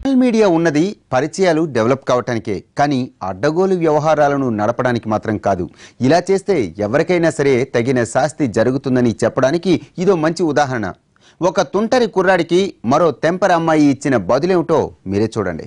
social media ఉన్నది పరిచయాలు develop కావటానికే కానీ అడ్డగోలు వ్యవహారాలను నడపడానికి మాత్రం కాదు ఇలా చేస్తే ఎవరికైనా సరే తగిన శాస్తి జరుగుతుందని చెప్పడానికి ఇదో మంచి ఉదాహరణ ఒక తుంటరి కుర్రాడికి మరో తెంపర అమ్మాయి ఇచ్చిన బదులేమిటో మీరే చూడండి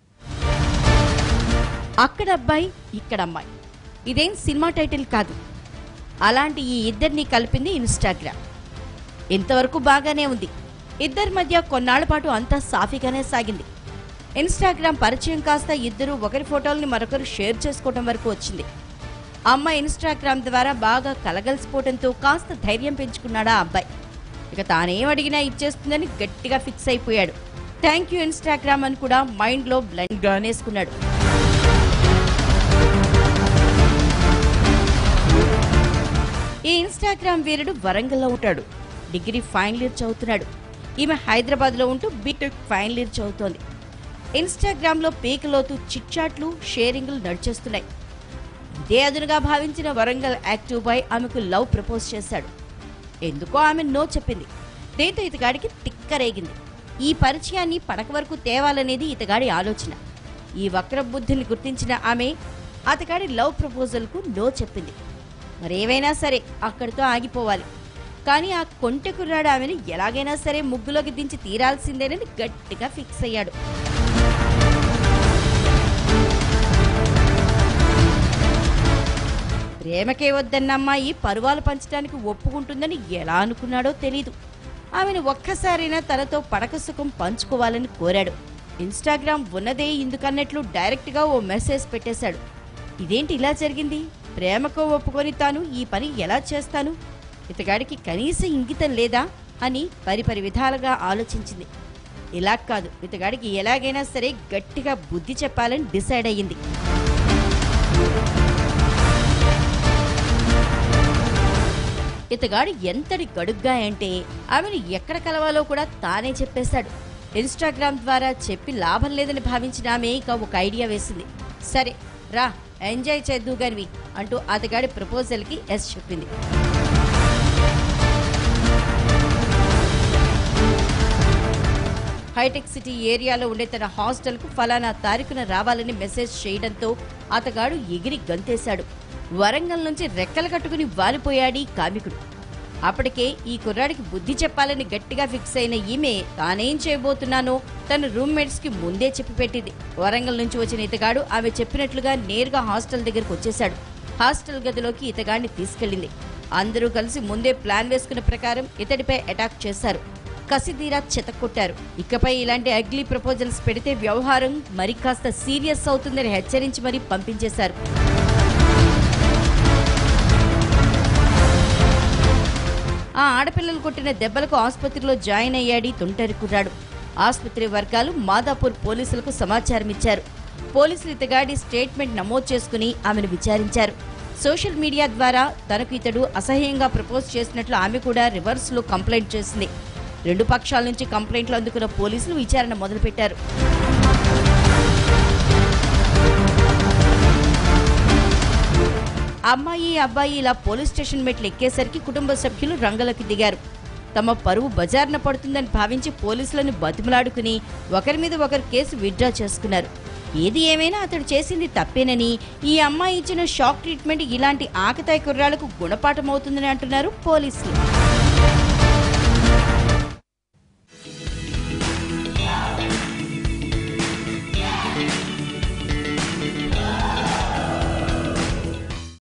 అక్కడ అబ్బాయి ఇక్కడ అమ్మాయి ఇదేం సినిమా టైటిల్ కాదు అలాంటి ఈ ఇద్దరిని కలిపింది ఇన్స్టాగ్రామ్ ఇంతవరకు బాగానే ఉంది ఇద్దరి మధ్య కొన్నాళ్ల పాటు అంతా సాఫీగానే సాగింది ఇన్స్టాగ్రామ్ పరిచయం కాస్త ఇద్దరు ఒకరి ఫోటోల్ని మరొకరు షేర్ చేసుకోవడం వరకు వచ్చింది అమ్మాయి ఇన్స్టాగ్రామ్ ద్వారా బాగా కలగలిసిపోవడంతో కాస్త ధైర్యం పెంచుకున్నాడా ఆ అబ్బాయి ఇక తానేం అడిగినా ఇచ్చేస్తుందని గట్టిగా ఫిక్స్ అయిపోయాడు థ్యాంక్ యూ ఇన్స్టాగ్రామ్ అని కూడా మైండ్లో బ్లైండ్ గానేసుకున్నాడు ఈ ఇన్స్టాగ్రామ్ వీరుడు వరంగల్లో ఉంటాడు డిగ్రీ ఫైనల్ ఇయర్ చదువుతున్నాడు ఈమె హైదరాబాద్లో ఉంటూ బీటెక్ ఫైనల్ ఇయర్ చదువుతోంది ఇన్స్టాగ్రామ్లో పీకలోతు చిట్చాట్లు షేరింగ్లు నడిచేస్తున్నాయి ఇదే అదునుగా భావించిన వరంగల్ యాక్టివ్ బాయ్ ఆమెకు లవ్ ప్రపోజ్ చేశాడు ఎందుకో ఆమె నో చెప్పింది దీంతో ఇతగాడికి తిక్కరేగింది ఈ పరిచయాన్ని పడక వరకు తేవాలనేది ఇతగాడి ఆలోచన ఈ వక్ర బుద్ధిని గుర్తించిన ఆమె అతగాడి లవ్ ప్రపోజల్కు నో చెప్పింది మరేవైనా సరే అక్కడితో ఆగిపోవాలి కానీ ఆ కొంటె కుర్రాడు ఆమెను ఎలాగైనా సరే ముగ్గులోకి దించి తీరాల్సిందేనని గట్టిగా ఫిక్స్ అయ్యాడు ప్రేమకే వద్దన్న అమ్మాయి పరువాలు పంచడానికి ఒప్పుకుంటుందని ఎలా అనుకున్నాడో తెలీదు ఆమెను ఒక్కసారైనా తనతో పడక సుఖం పంచుకోవాలని కోరాడు ఇన్స్టాగ్రామ్ ఉన్నదే ఇందుకన్నట్లు డైరెక్ట్గా ఓ మెసేజ్ పెట్టేశాడు ఇదేంటి ఇలా జరిగింది ప్రేమకు ఒప్పుకొని తాను ఈ పని ఎలా చేస్తాను ఇతగాడికి కనీస ఇంగితం లేదా అని పరిపరి విధాలుగా ఆలోచించింది ఇలా కాదు ఇతగాడికి ఎలాగైనా సరే గట్టిగా బుద్ధి చెప్పాలని డిసైడ్ అయ్యింది ఇతగాడు ఎంతటి గడుగ్గా అంటే ఆమెను ఎక్కడ కలవాలో కూడా తానే చెప్పేశాడు ఇన్స్టాగ్రామ్ ద్వారా చెప్పి లాభం లేదని భావించిన ఆమె ఇక ఒక ఐడియా వేసింది సరే రా ఎంజాయ్ చేద్దు గనివి అంటూ అతగాడి ప్రపోజల్కి ఎస్ చెప్పింది హైటెక్ సిటీ ఏరియాలో ఉండే తన హాస్టల్కు ఫలానా తారీఖున రావాలని మెసేజ్ చేయడంతో అతగాడు ఎగిరి గంతేశాడు వరంగల్ నుంచి రెక్కలు కట్టుకుని వాలిపోయాడీ కామికుడు అప్పటికే ఈ కుర్రాడికి బుద్ధి చెప్పాలని గట్టిగా ఫిక్స్ అయిన ఈమె తానేం చేయబోతున్నానో తన రూమ్మేట్స్ కి ముందే చెప్పి పెట్టింది వరంగల్ నుంచి వచ్చిన ఇతగాడు ఆమె చెప్పినట్లుగా నేరుగా హాస్టల్ దగ్గరకు వచ్చేశాడు హాస్టల్ గదిలోకి ఇతగాడిని తీసుకెళ్లింది అందరూ కలిసి ముందే ప్లాన్ వేసుకున్న ప్రకారం ఇతడిపై అటాక్ చేశారు కసిదీరా చెతక్కొట్టారు ఇకపై ఇలాంటి అగ్లీ ప్రపోజల్స్ పెడితే వ్యవహారం మరి కాస్త సీరియస్ అవుతుందని హెచ్చరించి మరీ పంపించేశారు ఆ ఆడపిల్లలు కొట్టిన దెబ్బలకు ఆసుపత్రిలో జాయిన్ అయ్యాడి తుంటరి కుర్రాడు ఆసుపత్రి వర్గాలు మాదాపూర్ పోలీసులకు సమాచారం ఇచ్చారు పోలీసులు ఇతగాడి స్టేట్మెంట్ నమోదు చేసుకుని ఆమెను విచారించారు సోషల్ మీడియా ద్వారా తనకు ఇతడు అసహ్యంగా ప్రపోజ్ చేసినట్లు ఆమె కూడా రివర్స్లో కంప్లైంట్ చేసింది రెండు పక్షాల నుంచి కంప్లైంట్లు అందుకున్న పోలీసులు విచారణ మొదలుపెట్టారు అమ్మాయి అబ్బాయి ఇలా పోలీస్ స్టేషన్ మెట్లు ఎక్కేసరికి కుటుంబ సభ్యులు రంగలోకి దిగారు తమ పరువు బజార్న పడుతుందని భావించి పోలీసులను బతిమలాడుకుని ఒకరి మీద ఒకరు కేసు విత్డ్రా చేసుకున్నారు ఏది ఏమైనా అతడు చేసింది తప్పేనని ఈ అమ్మాయి ఇచ్చిన షాక్ ట్రీట్మెంట్ ఇలాంటి ఆకతాయి కుర్రాళ్లకు గుణపాఠమవుతుందని అంటున్నారు పోలీసులు